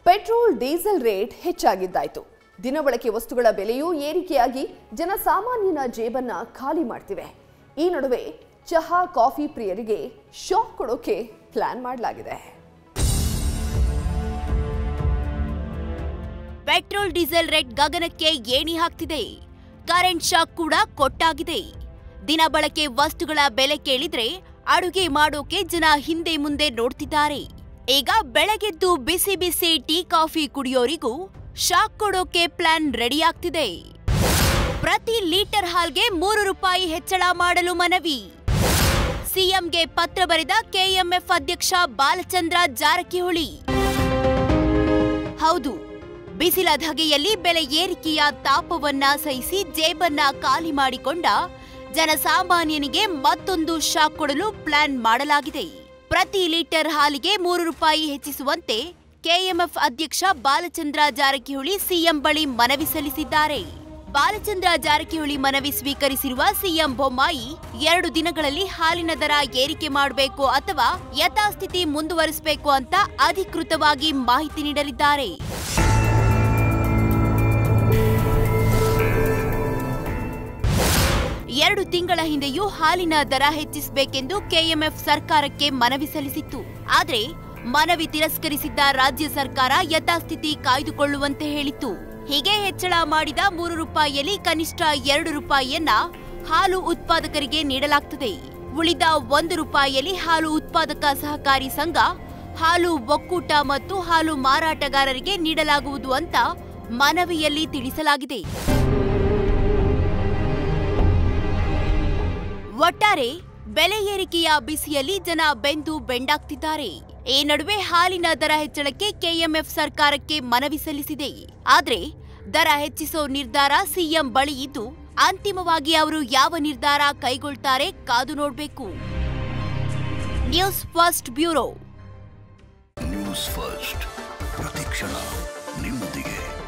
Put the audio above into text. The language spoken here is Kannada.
ಪೆಟ್ರೋಲ್ ಡೀಸೆಲ್ ರೇಟ್ ಹೆಚ್ಚಾಗಿದ್ದಾಯ್ತು ದಿನಬಳಕೆ ವಸ್ತುಗಳ ಬೆಲೆಯೂ ಏರಿಕೆಯಾಗಿ ಜನಸಾಮಾನ್ಯನ ಜೇಬನ್ನ ಖಾಲಿ ಮಾಡ್ತಿವೆ ಈ ನಡುವೆ ಚಹಾ ಕಾಫಿ ಪ್ರಿಯರಿಗೆ ಶಾಕ್ ಕೊಡೋಕೆ ಪ್ಲಾನ್ ಮಾಡಲಾಗಿದೆ ಪೆಟ್ರೋಲ್ ಡೀಸೆಲ್ ರೇಟ್ ಗಗನಕ್ಕೆ ಏಣಿ ಹಾಕ್ತಿದೆ ಕರೆಂಟ್ ಶಾಕ್ ಕೂಡ ಕೊಟ್ಟಾಗಿದೆ ದಿನ ಬಳಕೆ ವಸ್ತುಗಳ ಬೆಲೆ ಕೇಳಿದ್ರೆ ಅಡುಗೆ ಮಾಡೋಕೆ ಜನ ಹಿಂದೆ ಮುಂದೆ ನೋಡ್ತಿದ್ದಾರೆ ಈಗ ಬೆಳಗೆದ್ದು ಬಿಸಿ ಬಿಸಿ ಟೀ ಕಾಫಿ ಕುಡಿಯೋರಿಗೂ ಶಾಕ್ ಕೊಡೋಕೆ ಪ್ಲಾನ್ ರೆಡಿ ಆಗ್ತಿದೆ ಪ್ರತಿ ಲೀಟರ್ ಹಾಲ್ಗೆ ಮೂರು ರೂಪಾಯಿ ಹೆಚ್ಚಳ ಮಾಡಲು ಮನವಿ ಸಿಎಂಗೆ ಪತ್ರ ಬರೆದ ಕೆಎಂಎಫ್ ಅಧ್ಯಕ್ಷ ಬಾಲಚಂದ್ರ ಜಾರಕಿಹೊಳಿ ಹೌದು ಬಿಸಿಲ ಧಗೆಯಲ್ಲಿ ಬೆಲೆ ಏರಿಕೆಯ ತಾಪವನ್ನ ಸಹಿಸಿ ಜೇಬನ್ನ ಖಾಲಿ ಮಾಡಿಕೊಂಡ ಜನಸಾಮಾನ್ಯನಿಗೆ ಮತ್ತೊಂದು ಶಾಕ್ ಕೊಡಲು ಪ್ಲಾನ್ ಮಾಡಲಾಗಿದೆ ಪ್ರತಿ ಲೀಟರ್ ಹಾಲಿಗೆ ಮೂರು ರೂಪಾಯಿ ಹೆಚ್ಚಿಸುವಂತೆ ಕೆಎಂಎಫ್ ಅಧ್ಯಕ್ಷ ಬಾಲಚಂದ್ರ ಜಾರಕಿಹೊಳಿ ಸಿಎಂ ಬಳಿ ಮನವಿ ಸಲ್ಲಿಸಿದ್ದಾರೆ ಬಾಲಚಂದ್ರ ಜಾರಕಿಹೊಳಿ ಮನವಿ ಸ್ವೀಕರಿಸಿರುವ ಸಿಎಂ ಬೊಮ್ಮಾಯಿ ಎರಡು ದಿನಗಳಲ್ಲಿ ಹಾಲಿನ ದರ ಏರಿಕೆ ಮಾಡಬೇಕು ಅಥವಾ ಯಥಾಸ್ಥಿತಿ ಮುಂದುವರಿಸಬೇಕು ಅಂತ ಅಧಿಕೃತವಾಗಿ ಮಾಹಿತಿ ನೀಡಲಿದ್ದಾರೆ ಎರಡು ತಿಂಗಳ ಹಿಂದೆಯೂ ಹಾಲಿನ ದರ ಹೆಚ್ಚಿಸಬೇಕೆಂದು ಕೆಎಂಎಫ್ ಸರ್ಕಾರಕ್ಕೆ ಮನವಿ ಸಲ್ಲಿಸಿತ್ತು ಆದರೆ ಮನವಿ ತಿರಸ್ಕರಿಸಿದ್ದ ರಾಜ್ಯ ಸರ್ಕಾರ ಯಥಾಸ್ಥಿತಿ ಕಾಯ್ದುಕೊಳ್ಳುವಂತೆ ಹೇಳಿತ್ತು ಹೀಗೆ ಹೆಚ್ಚಳ ಮಾಡಿದ ಮೂರು ರೂಪಾಯಿಯಲ್ಲಿ ಕನಿಷ್ಠ ಎರಡು ರೂಪಾಯಿಯನ್ನ ಹಾಲು ಉತ್ಪಾದಕರಿಗೆ ನೀಡಲಾಗ್ತದೆ ಉಳಿದ ಒಂದು ರೂಪಾಯಿಯಲ್ಲಿ ಹಾಲು ಉತ್ಪಾದಕ ಸಹಕಾರಿ ಸಂಘ ಹಾಲು ಒಕ್ಕೂಟ ಮತ್ತು ಹಾಲು ಮಾರಾಟಗಾರರಿಗೆ ನೀಡಲಾಗುವುದು ಅಂತ ಮನವಿಯಲ್ಲಿ ತಿಳಿಸಲಾಗಿದೆ ಒಟ್ಟಾರೆ ಬೆಲೆ ಏರಿಕೆಯ ಬಿಸಿಯಲ್ಲಿ ಜನ ಬೆಂದು ಬೆಂಡಾಗ್ತಿದ್ದಾರೆ ಈ ನಡುವೆ ಹಾಲಿನ ದರ ಹೆಚ್ಚಳಕ್ಕೆ ಕೆಎಂಎಫ್ ಸರ್ಕಾರಕ್ಕೆ ಮನವಿ ಸಲ್ಲಿಸಿದೆ ಆದ್ರೆ ದರ ಹೆಚ್ಚಿಸೋ ನಿರ್ಧಾರ ಸಿಎಂ ಬಳಿ ಇದ್ದು ಅಂತಿಮವಾಗಿ ಅವರು ಯಾವ ನಿರ್ಧಾರ ಕೈಗೊಳ್ತಾರೆ ಕಾದು ನೋಡಬೇಕು news first bureau news first ಪ್ರತಿಕ್ಷಣ ನಿಮ್ಮೊಂದಿಗೆ